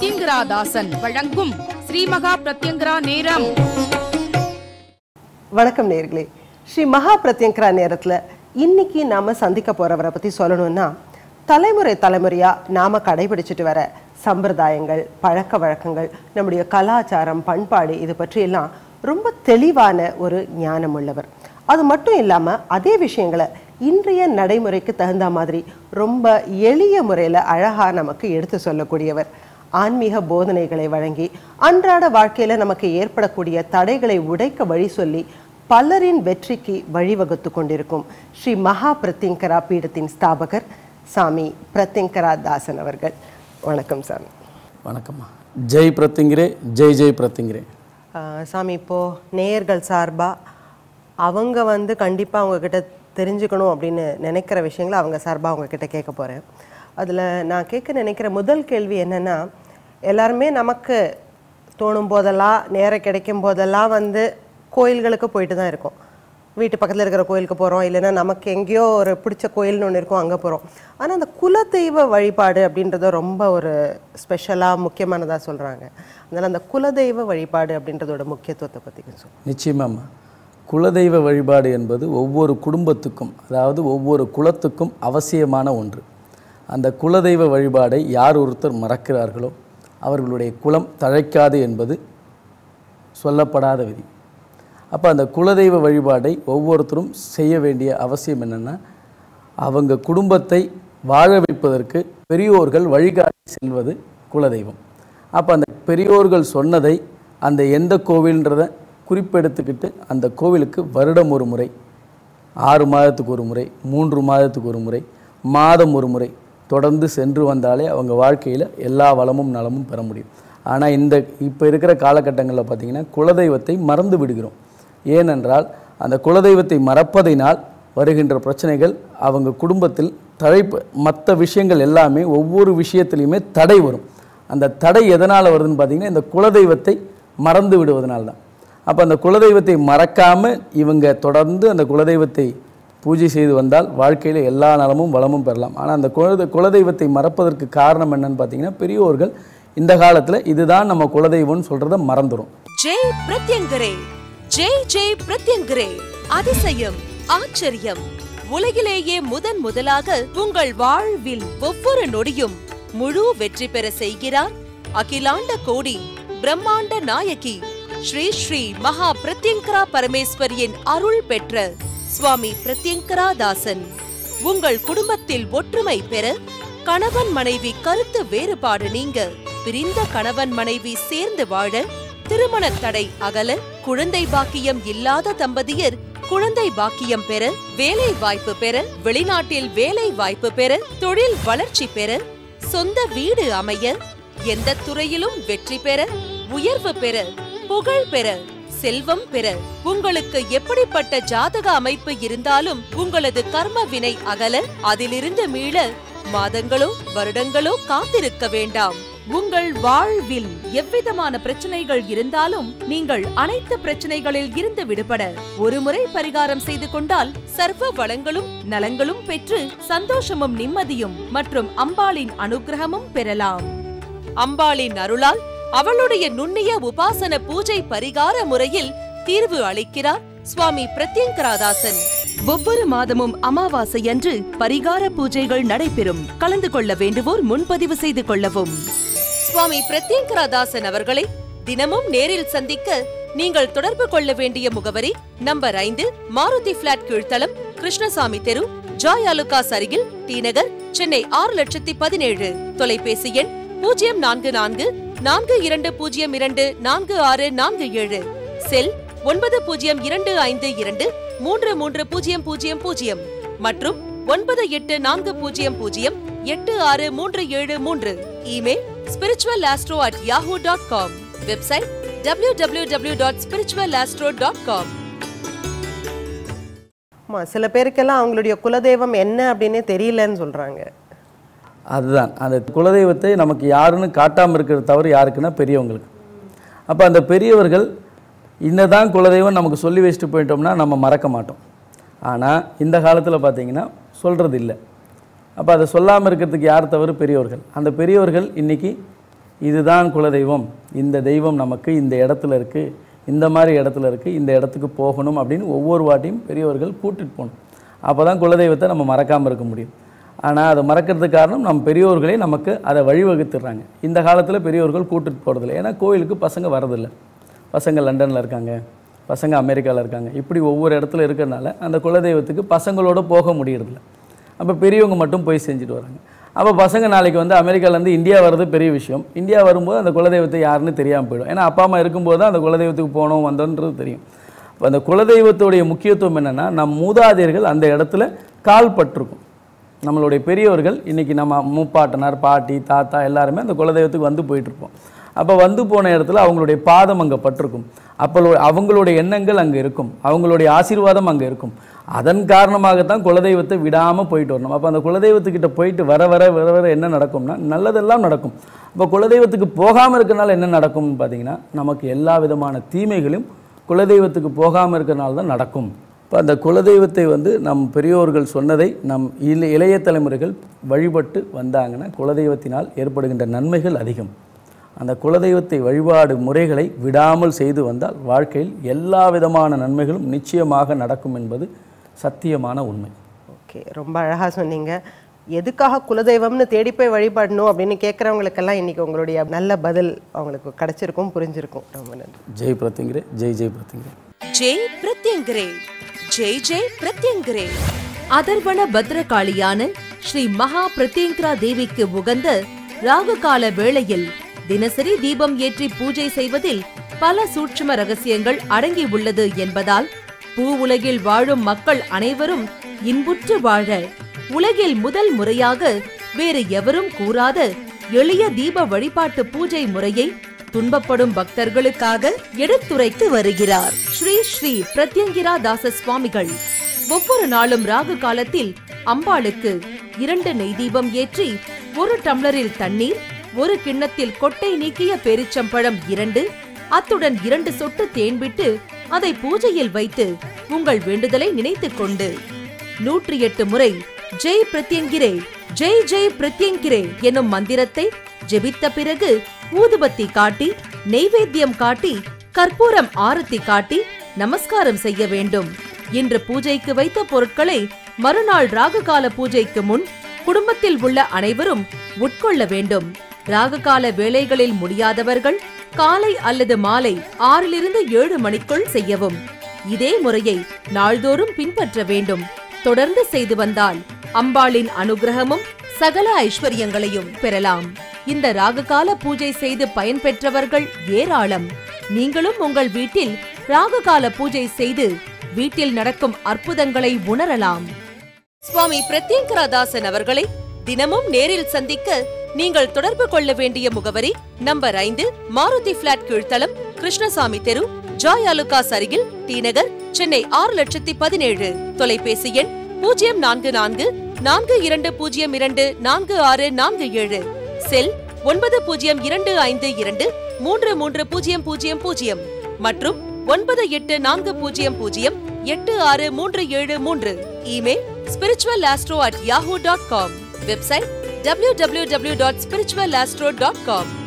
பிரத்யங்கரா தாசன் வழங்கும் ஸ்ரீமகா பிரத்யங்கரா நேரம் வணக்கம் நேர்களே ஸ்ரீ மகா பிரத்யங்கரா நேரத்தில் இன்னைக்கு நாம சந்திக்க போறவரை பத்தி சொல்லணும்னா தலைமுறை தலைமுறையா நாம கடைபிடிச்சிட்டு வர சம்பிரதாயங்கள் பழக்க வழக்கங்கள் நம்முடைய கலாச்சாரம் பண்பாடு இது பற்றியெல்லாம் ரொம்ப தெளிவான ஒரு ஞானம் உள்ளவர் அது மட்டும் இல்லாம அதே விஷயங்களை இன்றைய நடைமுறைக்கு தகுந்த மாதிரி ரொம்ப எளிய முறையில் அழகா நமக்கு எடுத்து சொல்லக்கூடியவர் ஆன்மீக போதனைகளை வழங்கி அன்றாட வாழ்க்கையில நமக்கு ஏற்படக்கூடிய தடைகளை உடைக்க வழி சொல்லி பலரின் வெற்றிக்கு வழிவகுத்து கொண்டிருக்கும் ஸ்ரீ மகா பிரத்யங்கரா பீடத்தின் ஸ்தாபகர் சாமி பிரத்யங்கரா தாசன் அவர்கள் வணக்கம் சாமி வணக்கம்மா ஜெய் பிரத்திங்கிரே ஜெய் ஜெய் பிரத்திங்கிரே ஆஹ் சாமி இப்போ நேயர்கள் சார்பா அவங்க வந்து கண்டிப்பா அவங்க கிட்ட தெரிஞ்சுக்கணும் அப்படின்னு நினைக்கிற விஷயங்களை அவங்க சார்பா அவங்க கிட்ட கேட்க போறேன் அதுல நான் கேட்க நினைக்கிற முதல் கேள்வி என்னன்னா எல்லாருமே நமக்கு தோணும் போதெல்லாம் நேரம் கிடைக்கும் போதெல்லாம் வந்து கோயில்களுக்கு போயிட்டு தான் இருக்கோம் வீட்டு பக்கத்தில் இருக்கிற கோயிலுக்கு போகிறோம் இல்லைன்னா நமக்கு எங்கேயோ ஒரு பிடிச்ச கோயில்னு ஒன்று இருக்கும் அங்கே போகிறோம் ஆனால் அந்த குலதெய்வ வழிபாடு அப்படின்றத ரொம்ப ஒரு ஸ்பெஷலாக முக்கியமானதாக சொல்கிறாங்க அதனால் அந்த குலதெய்வ வழிபாடு அப்படின்றதோட முக்கியத்துவத்தை பற்றி கொஞ்சம் சொல்லுங்க. நிச்சயமாம்மா குலதெய்வ வழிபாடு என்பது ஒவ்வொரு குடும்பத்துக்கும் அதாவது ஒவ்வொரு குலத்துக்கும் அவசியமான ஒன்று அந்த குலதெய்வ வழிபாடை யார் ஒருத்தர் மறக்கிறார்களோ அவர்களுடைய குலம் தழைக்காது என்பது சொல்லப்படாத விதி அப்போ அந்த குலதெய்வ வழிபாடை ஒவ்வொருத்தரும் செய்ய வேண்டிய அவசியம் என்னென்னா அவங்க குடும்பத்தை வாழ வைப்பதற்கு பெரியோர்கள் வழிகாட்டி செல்வது குலதெய்வம் அப்போ அந்த பெரியோர்கள் சொன்னதை அந்த எந்த கோவில்ன்றதை குறிப்பெடுத்துக்கிட்டு அந்த கோவிலுக்கு வருடம் ஒரு முறை ஆறு மாதத்துக்கு ஒரு முறை மூன்று மாதத்துக்கு ஒரு முறை மாதம் ஒரு முறை தொடர்ந்து சென்று வந்தாலே அவங்க வாழ்க்கையில் எல்லா வளமும் நலமும் பெற முடியும் ஆனால் இந்த இப்போ இருக்கிற காலகட்டங்களில் பார்த்திங்கன்னா குலதெய்வத்தை மறந்து விடுகிறோம் ஏனென்றால் அந்த குலதெய்வத்தை மறப்பதினால் வருகின்ற பிரச்சனைகள் அவங்க குடும்பத்தில் தழைப்பு மற்ற விஷயங்கள் எல்லாமே ஒவ்வொரு விஷயத்துலையுமே தடை வரும் அந்த தடை எதனால் வருதுன்னு பார்த்தீங்கன்னா இந்த குலதெய்வத்தை மறந்து விடுவதனால தான் அப்போ அந்த குலதெய்வத்தை மறக்காமல் இவங்க தொடர்ந்து அந்த குலதெய்வத்தை பூஜை செய்து வந்தால் வாழ்க்கையில் எல்லா நலமும் வளமும் பெறலாம் ஆனால் அந்த குல குலதெய்வத்தை மறப்பதற்கு காரணம் என்னன்னு பார்த்தீங்கன்னா பெரியோர்கள் இந்த காலத்தில் இதுதான் நம்ம குலதெய்வம்னு சொல்கிறத மறந்துடும் ஜெய் பிரத்யங்கரே ஜெய் ஜெய் பிரத்யங்கரே அதிசயம் ஆச்சரியம் உலகிலேயே முதன் முதலாக உங்கள் வாழ்வில் ஒவ்வொரு நொடியும் முழு வெற்றி பெற செய்கிறார் அகிலாண்ட கோடி பிரம்மாண்ட நாயகி ஸ்ரீ ஸ்ரீ மகா பிரத்யங்கரா பரமேஸ்வரியின் அருள் பெற்ற சுவாமி பிரத்யங்கரா தாசன் உங்கள் குடும்பத்தில் ஒற்றுமை பெற கணவன் மனைவி கருத்து வேறுபாடு நீங்க பிரிந்த கணவன் மனைவி சேர்ந்து வாழ திருமண தடை அகல குழந்தை பாக்கியம் இல்லாத தம்பதியர் குழந்தை பாக்கியம் பெற வேலை வாய்ப்பு பெற வெளிநாட்டில் வேலை வாய்ப்பு பெற தொழில் வளர்ச்சி பெற சொந்த வீடு அமைய எந்த துறையிலும் வெற்றி பெற உயர்வு பெற புகழ் பெற செல்வம் பெற உங்களுக்கு எப்படிப்பட்ட ஜாதக அமைப்பு இருந்தாலும் உங்களது கர்ம வினை அகல அதிலிருந்து மீள மாதங்களோ வருடங்களோ காத்திருக்க வேண்டாம் உங்கள் வாழ்வில் எவ்விதமான பிரச்சனைகள் இருந்தாலும் நீங்கள் அனைத்து பிரச்சனைகளில் இருந்து விடுபட ஒருமுறை பரிகாரம் செய்து கொண்டால் சர்வ வளங்களும் நலங்களும் பெற்று சந்தோஷமும் நிம்மதியும் மற்றும் அம்பாளின் அனுக்கிரகமும் பெறலாம் அம்பாளின் அருளால் அவளுடைய நுண்ணிய உபாசன பூஜை பரிகார முறையில் தீர்வு அளிக்கிறார் சுவாமி பிரத்யங்கராதாசன் ஒவ்வொரு மாதமும் அமாவாசை அன்று பரிகார பூஜைகள் நடைபெறும் கலந்து கொள்ள வேண்டுவோர் முன்பதிவு செய்து கொள்ளவும் சுவாமி பிரத்யங்கராதாசன் அவர்களை தினமும் நேரில் சந்திக்க நீங்கள் தொடர்பு கொள்ள வேண்டிய முகவரி நம்பர் ஐந்து மாருதி பிளாட் கீழ்த்தளம் கிருஷ்ணசாமி தெரு ஜாய் அலுகாஸ் அருகில் டி நகர் சென்னை ஆறு லட்சத்தி பதினேழு தொலைபேசி எண் பூஜ்ஜியம் நான்கு நான்கு நான்கு இரண்டு பூஜ்ஜியம் இரண்டு நான்கு ஆறு நான்கு ஏழு செல் ஒன்பது பூஜ்ஜியம் இரண்டு ஐந்து இரண்டு மூன்று மூன்று பூஜ்ஜியம் பூஜ்ஜியம் பூஜ்ஜியம் மற்றும் ஒன்பது எட்டு நான்கு பூஜ்ஜியம் பூஜ்ஜியம் எட்டு ஆறு மூன்று ஏழு மூன்று email spiritual astro at Yahoo dot com website W W W dot spiritual astro dot com ஆமா சில பேருக்கெல்லாம் அவங்களுடைய குலதெய்வம் என்ன அப்படின்னே தெரியலன்னு சொல்றாங்க அதுதான் அந்த குலதெய்வத்தை நமக்கு யாருன்னு காட்டாமல் இருக்கிற தவறு யாருக்குன்னா பெரியவங்களுக்கு அப்போ அந்த பெரியவர்கள் இன்னதான் குலதெய்வம் நமக்கு சொல்லி வச்சுட்டு போயிட்டோம்னா நம்ம மறக்க மாட்டோம் ஆனால் இந்த காலத்தில் பார்த்தீங்கன்னா சொல்கிறது இல்லை அப்போ அதை சொல்லாமல் இருக்கிறதுக்கு யார் தவறு பெரியவர்கள் அந்த பெரியவர்கள் இன்னைக்கு இதுதான் குலதெய்வம் இந்த தெய்வம் நமக்கு இந்த இடத்துல இருக்குது இந்த மாதிரி இடத்துல இருக்குது இந்த இடத்துக்கு போகணும் அப்படின்னு ஒவ்வொரு வாட்டியும் பெரியவர்கள் கூட்டிட்டு போகணும் அப்போ தான் குலதெய்வத்தை நம்ம மறக்காமல் இருக்க முடியும் ஆனால் அதை மறக்கிறதுக்கு காரணம் நம்ம பெரியோர்களே நமக்கு அதை வழிவகுத்துடுறாங்க இந்த காலத்தில் பெரியோர்கள் கூட்டிட்டு போகிறதில்ல ஏன்னா கோயிலுக்கு பசங்க வரதில்லை பசங்க லண்டனில் இருக்காங்க பசங்க அமெரிக்காவில் இருக்காங்க இப்படி ஒவ்வொரு இடத்துல இருக்கிறனால அந்த குலதெய்வத்துக்கு பசங்களோட போக முடியறதில்ல அப்போ பெரியவங்க மட்டும் போய் செஞ்சுட்டு வராங்க அப்போ பசங்க நாளைக்கு வந்து அமெரிக்காலேருந்து இந்தியா வர்றது பெரிய விஷயம் இந்தியா வரும்போது அந்த குலதெய்வத்தை யாருன்னு தெரியாமல் போயிடும் ஏன்னா அப்பா அம்மா இருக்கும்போது தான் அந்த குலதெய்வத்துக்கு போனோம் வந்தோன்றது தெரியும் அப்போ அந்த குலதெய்வத்துடைய முக்கியத்துவம் என்னென்னா நம் மூதாதையர்கள் அந்த இடத்துல கால் பட்டிருக்கும் நம்மளுடைய பெரியவர்கள் இன்றைக்கி நம்ம மூப்பாட்டனார் பாட்டி தாத்தா எல்லாருமே அந்த குலதெய்வத்துக்கு வந்து போயிட்டுருப்போம் அப்போ வந்து போன இடத்துல அவங்களுடைய பாதம் அங்கே பட்டிருக்கும் அப்போ அவங்களுடைய எண்ணங்கள் அங்கே இருக்கும் அவங்களுடைய ஆசீர்வாதம் அங்கே இருக்கும் அதன் காரணமாகத்தான் குலதெய்வத்தை விடாமல் போயிட்டு வரணும் அப்போ அந்த குலதெய்வத்துக்கிட்ட போயிட்டு வர வர வர வர என்ன நடக்கும்னா நல்லதெல்லாம் நடக்கும் அப்போ குலதெய்வத்துக்கு போகாமல் இருக்கறனால என்ன நடக்கும்னு பார்த்தீங்கன்னா நமக்கு எல்லா விதமான தீமைகளும் குலதெய்வத்துக்கு போகாமல் இருக்கிறனால தான் நடக்கும் இப்போ அந்த குலதெய்வத்தை வந்து நம் பெரியோர்கள் சொன்னதை நம் இள இளைய தலைமுறைகள் வழிபட்டு வந்தாங்கன்னா குலதெய்வத்தினால் ஏற்படுகின்ற நன்மைகள் அதிகம் அந்த குலதெய்வத்தை வழிபாடு முறைகளை விடாமல் செய்து வந்தால் வாழ்க்கையில் எல்லா விதமான நன்மைகளும் நிச்சயமாக நடக்கும் என்பது சத்தியமான உண்மை ஓகே ரொம்ப அழகா சொன்னீங்க எதுக்காக குலதெய்வம்னு தேடி போய் வழிபடணும் அப்படின்னு கேட்குறவங்களுக்கெல்லாம் இன்னைக்கு உங்களுடைய நல்ல பதில் அவங்களுக்கு கிடைச்சிருக்கும் புரிஞ்சிருக்கும் ரொம்ப நன்றி ஜெய் பிரத்திங்கிரே ஜெய் ஜெய் பிரத்திங்கிரே ஜெய் பிரத்யங்கரே ஜெய் ஜெய் பிரத்யங்கரே அதர்வண பத்ரகாளியான ஸ்ரீ மகா பிரத்யங்கரா தேவிக்கு உகந்த ராகுகால வேளையில் தினசரி தீபம் ஏற்றி பூஜை செய்வதில் பல சூட்சும ரகசியங்கள் அடங்கி உள்ளது என்பதால் பூ உலகில் வாழும் மக்கள் அனைவரும் இன்புற்று வாழ உலகில் முதல் முறையாக வேறு எவரும் கூறாத எளிய தீப வழிபாட்டு பூஜை முறையை துன்பப்படும் பக்தர்களுக்காக எடுத்துரைத்து வருகிறார் ஸ்ரீ ஸ்ரீ பிரத்யங்கிரா தாச சுவாமிகள் ஒவ்வொரு நாளும் ராகு காலத்தில் அம்பாளுக்கு இரண்டு நெய் தீபம் ஏற்றி ஒரு டம்ளரில் தண்ணீர் ஒரு கிண்ணத்தில் கொட்டை நீக்கிய பேரிச்சம்பழம் இரண்டு அத்துடன் இரண்டு சொட்டு தேன் விட்டு அதை பூஜையில் வைத்து உங்கள் வேண்டுதலை நினைத்துக் கொண்டு நூற்றி எட்டு முறை ஜெய் பிரத்யங்கிரே ஜெய் ஜெய் பிரத்யங்கிரே எனும் மந்திரத்தை ஜெபித்த பிறகு ஊதுபத்தி காட்டி நெய்வேத்தியம் காட்டி கற்பூரம் ஆரத்தி காட்டி நமஸ்காரம் செய்ய வேண்டும் இன்று பூஜைக்கு வைத்த பொருட்களை மறுநாள் ராகுகால பூஜைக்கு முன் குடும்பத்தில் உள்ள அனைவரும் உட்கொள்ள வேண்டும் ராகுகால வேளைகளில் முடியாதவர்கள் காலை அல்லது மாலை ஆறிலிருந்து ஏழு மணிக்குள் செய்யவும் இதே முறையை நாள்தோறும் பின்பற்ற வேண்டும் தொடர்ந்து செய்து வந்தால் அம்பாளின் அனுகிரகமும் சகல ஐஸ்வர்யங்களையும் பெறலாம் இந்த ராகுகால பூஜை செய்து பயன்பெற்றவர்கள் ஏராளம் நீங்களும் உங்கள் வீட்டில் ராகுகால பூஜை செய்து வீட்டில் நடக்கும் அற்புதங்களை உணரலாம் சுவாமி பிரத்யங்கராதாசன் அவர்களை தினமும் நேரில் சந்திக்க நீங்கள் தொடர்பு கொள்ள வேண்டிய முகவரி நம்பர் ஐந்து மாருதி பிளாட் கீழ்த்தளம் கிருஷ்ணசாமி தெரு ஜாய் அலுகாஸ் அருகில் டி நகர் சென்னை ஆறு லட்சத்தி பதினேழு தொலைபேசி எண் பூஜ்ஜியம் நான்கு நான்கு நான்கு இரண்டு பூஜ்ஜியம் இரண்டு நான்கு ஆறு நான்கு ஏழு செல் ஒன்பது பூஜ்ஜியம் இரண்டு ஐந்து இரண்டு மூன்று மூன்று பூஜ்ஜியம் பூஜ்ஜியம் பூஜ்ஜியம் மற்றும் ஒன்பது எட்டு நான்கு பூஜ்ஜியம் பூஜ்ஜியம் எட்டு ஆறு மூன்று ஏழு மூன்று email spiritual astro at Yahoo dot com website www.spiritualastro.com